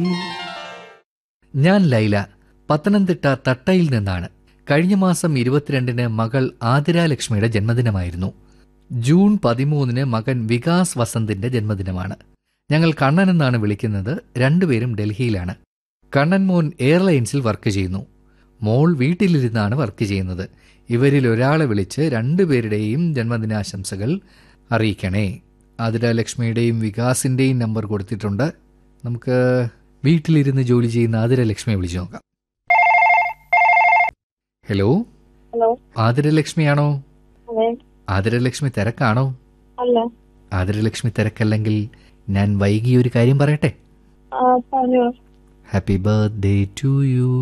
ഞാൻ ലൈല പത്തനംതിട്ട തട്ടയിൽ നിന്നാണ് കഴിഞ്ഞ മാസം ഇരുപത്തിരണ്ടിന് മകൾ ആതിരാലക്ഷ്മിയുടെ ജന്മദിനമായിരുന്നു ജൂൺ പതിമൂന്നിന് മകൻ വികാസ് വസന്തിന്റെ ജന്മദിനമാണ് ഞങ്ങൾ കണ്ണൻ എന്നാണ് വിളിക്കുന്നത് രണ്ടുപേരും ഡൽഹിയിലാണ് കണ്ണൻ മോൻ എയർലൈൻസിൽ വർക്ക് ചെയ്യുന്നു മോൾ വീട്ടിലിരുന്നാണ് വർക്ക് ചെയ്യുന്നത് ഇവരിൽ ഒരാളെ വിളിച്ച് രണ്ടുപേരുടെയും ജന്മദിനാശംസകൾ അറിയിക്കണേ ആതിരാലക്ഷ്മിയുടെയും വികാസിന്റെയും നമ്പർ കൊടുത്തിട്ടുണ്ട് നമുക്ക് വീട്ടിലിരുന്ന് ജോലി ചെയ്യുന്ന ആതിരലക്ഷ്മിയെ വിളിച്ചു നോക്കാം ഹലോ ഹലോ ആതിരലക്ഷ്മിയാണോ അതെ ആതിരലക്ഷ്മി തിരക്കാണോ അല്ല ആതിരലക്ഷ്മി തിരക്കല്ലെങ്കിൽ ഞാൻ വൈകി ഒരു കാര്യം പറയട്ടെ ആ പറഞ്ഞോ happy birthday to you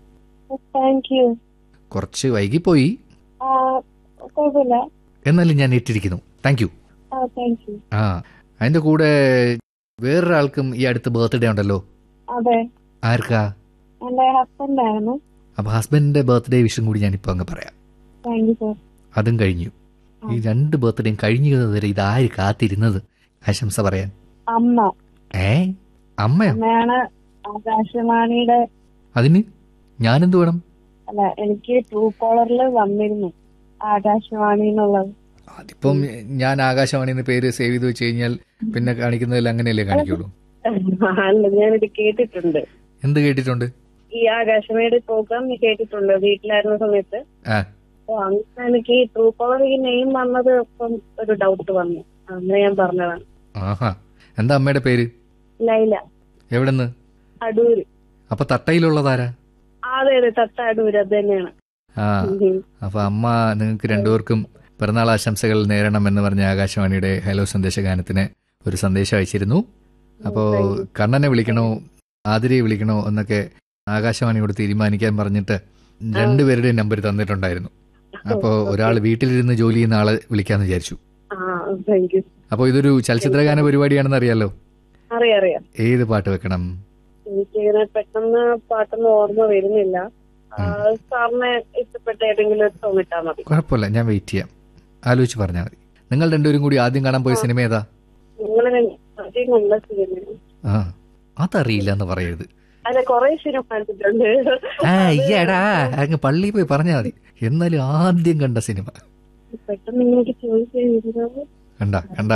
thank you കുറച്ച് വൈകിപ്പോയി ആ കുഴപ്പമില്ല എന്നാലും ഞാൻ ഇട്ടിരിക്കുന്നു താങ്ക് യു ആ താങ്ക് യു ആ അതിന്റെ കൂടെ വേറൊരാൾക്കും ഈ അടുത്ത് ബർത്ത്ഡേ ഉണ്ടല്ലോ അതെ ആർക്കാ എന്റെ ഹസ്ബൻഡ് ആയിരുന്നു അപ്പൊ ഹസ്ബൻഡിന്റെ ബർത്ത്ഡേ വിഷും കൂടി ഞാനിപ്പോ അങ്ങ് പറയാം താങ്ക് യു സർ അതും കഴിഞ്ഞു ഈ രണ്ട് ബർത്ത്ഡേയും കഴിഞ്ഞത് വരെ ഇത് ആര് കാത്തിരുന്നത് ആശംസ പറയാൻ അമ്മ ഏ അമ്മയോ അമ്മയാണ് ആകാശവാണിയുടെ അതിന് ഞാനെന്ത് വേണം അല്ല എനിക്ക് ട്രൂ കോളറിൽ വന്നിരുന്നു ആകാശവാണി എന്നുള്ളത് അതിപ്പം ഞാൻ ആകാശവാണിന്ന് പേര് സേവ് ചെയ്ത് വെച്ച് കഴിഞ്ഞാൽ പിന്നെ കാണിക്കുന്നതിൽ അങ്ങനെയല്ലേ കാണിക്കുള്ളൂ അല്ല ഞാനിത് കേട്ടിട്ടുണ്ട് എന്ത് കേട്ടിട്ടുണ്ട് ഈ ആകാശവാണിയുടെ പ്രോഗ്രാം കേട്ടിട്ടുണ്ട് വീട്ടിലായിരുന്ന സമയത്ത് ആ അപ്പൊ അങ്ങനെ എനിക്ക് ഈ ട്രൂ കോളർ ഈ നെയിം വന്നത് ഇപ്പം ഒരു ഡൗട്ട് വന്നു അങ്ങനെ ഞാൻ പറഞ്ഞതാണ് ആഹാ എന്താ അമ്മയുടെ പേര് ലൈല എവിടെന്ന് അടൂര് അപ്പൊ തട്ടയിലുള്ളതാരാ അതെ അതെ തട്ട അടൂര് അത് തന്നെയാണ് ആ ഉം. അപ്പൊ അമ്മ നിങ്ങൾക്ക് രണ്ടുപേർക്കും പിറന്നാൾ ആശംസകൾ നേരണം എന്ന് പറഞ്ഞ ആകാശവാണിയുടെ ഹലോ സന്ദേശഗാനത്തിന് ഒരു സന്ദേശം അയച്ചിരുന്നു അപ്പോ കണ്ണനെ വിളിക്കണോ ആതിരയെ വിളിക്കണോ എന്നൊക്കെ ആകാശവാണിയോട് തീരുമാനിക്കാൻ പറഞ്ഞിട്ട് രണ്ടുപേരുടെയും നമ്പർ തന്നിട്ടുണ്ടായിരുന്നു അപ്പോ ഒരാൾ വീട്ടിലിരുന്ന് ജോലി ചെയ്യുന്ന ആളെ വിളിക്കാന്ന് വിചാരിച്ചു ആ താങ്ക് യു അപ്പോൾ ഇതൊരു ചലച്ചിത്രഗാന പരിപാടിയാണെന്ന് അറിയാലോ അറിയാം അറിയാം ഏത് പാട്ട് വെക്കണം എനിക്കിങ്ങനെ പെട്ടെന്ന് പാട്ടൊന്നും ഓർമ്മ വരുന്നില്ല ആ, സാറിന് ഇഷ്ടപ്പെട്ട ഏതെങ്കിലും ഒരു സോങ് ഇട്ടാൽ മതി കുഴപ്പമില്ല ഞാൻ വെയിറ്റ് ചെയ്യാം ആലോചിച്ച് പറഞ്ഞാൽ മതി നിങ്ങൾ രണ്ടുപേരും കൂടി ആദ്യം കാണാൻ പോയ സിനിമ ഏതാ നിങ്ങൾ അധികം നല്ല സിനിമയാണ് ആ അതറിയില്ല എന്ന് പറയരുത് അതെ കുറെ സിനിമ കണ്ടിട്ടുണ്ട് ആ അയ്യടാ അങ്ങ് പള്ളിയിൽ പോയി പറഞ്ഞാൽ മതി എന്നാലും ആദ്യം കണ്ട സിനിമ പെട്ടെന്ന് ഇങ്ങോട്ട് ചോദിച്ചു കണ്ട കണ്ട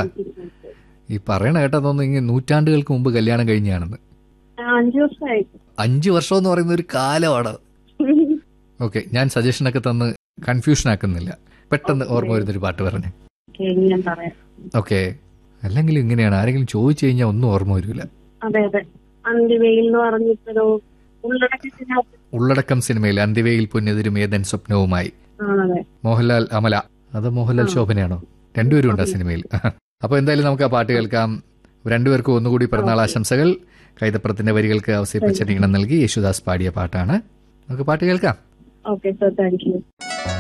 ഈ പറയണ കേട്ടാ തോന്നുന്നു ഇങ്ങനെ നൂറ്റാണ്ടുകൾക്ക് മുമ്പ് കല്യാണം കഴിഞ്ഞാണെന്ന് അഞ്ചു വർഷമായി അഞ്ചു വർഷം എന്ന് പറയുന്ന ഒരു കാലമാണ് ഓക്കെ ഞാൻ സജഷനൊക്കെ തന്ന് കൺഫ്യൂഷൻ ആക്കുന്നില്ല പെട്ടെന്ന് ഓർമ്മ വരുന്നൊരു പാട്ട് പറഞ്ഞു ഓക്കേ, ഞാൻ പറയാം ഓക്കെ അല്ലെങ്കിൽ ഇങ്ങനെയാണ് ആരെങ്കിലും ചോദിച്ചു കഴിഞ്ഞാൽ ഒന്നും ഓർമ്മ വരില്ല അതെ അതെ അന്തിവെയിൽ എന്ന് പറഞ്ഞിട്ടൊരു ഉള്ളടക്കത്തിനകത്ത് ഉള്ളടക്കം സിനിമയിൽ അന്തിവയിൽ പുന്നെതിരും ഏതൻ സ്വപ്നവുമായി ആണതെ മോഹൻലാൽ അമല അത് മോഹൻലാൽ ശോഭനയാണോ രണ്ടുപേരും ഉണ്ട് ആ സിനിമയിൽ അപ്പൊ എന്തായാലും നമുക്ക് ആ പാട്ട് കേൾക്കാം രണ്ടുപേർക്കും ഒന്നുകൂടി പിറന്നാൾ ആശംസകൾ കൈതപ്പുറത്തിന്റെ വരികൾക്ക് അവസരപ്പച്ചനീണം നൽകി യേശുദാസ് പാടിയ പാട്ടാണ് നമുക്ക് പാട്ട് കേൾക്കാം ഓക്കെ സർ താങ്ക് യു